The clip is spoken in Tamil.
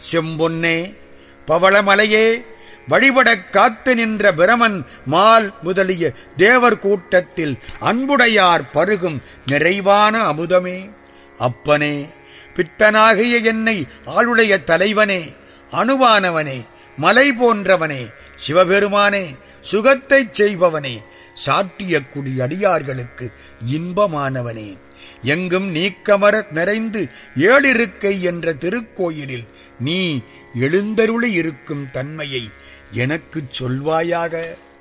செம்பொன்னே பவளமலையே வழிபடக் காத்து நின்ற பிரமன் மால் முதலிய தேவர் கூட்டத்தில் அன்புடையார் பருகும் நிறைவான அமுதமே அப்பனே பித்தனாகிய என்னை ஆளுடைய தலைவனே அணுவானவனே மலை போன்றவனே சிவபெருமானே சுகத்தைச் செய்பவனே சாற்றிய குடி அடியார்களுக்கு இன்பமானவனே எங்கும் நீக்கமர நிறைந்து ஏழிருக்கை என்ற திருக்கோயிலில் நீ எழுந்தருளி இருக்கும் தன்மையை எனக்குச் சொல்வாயாக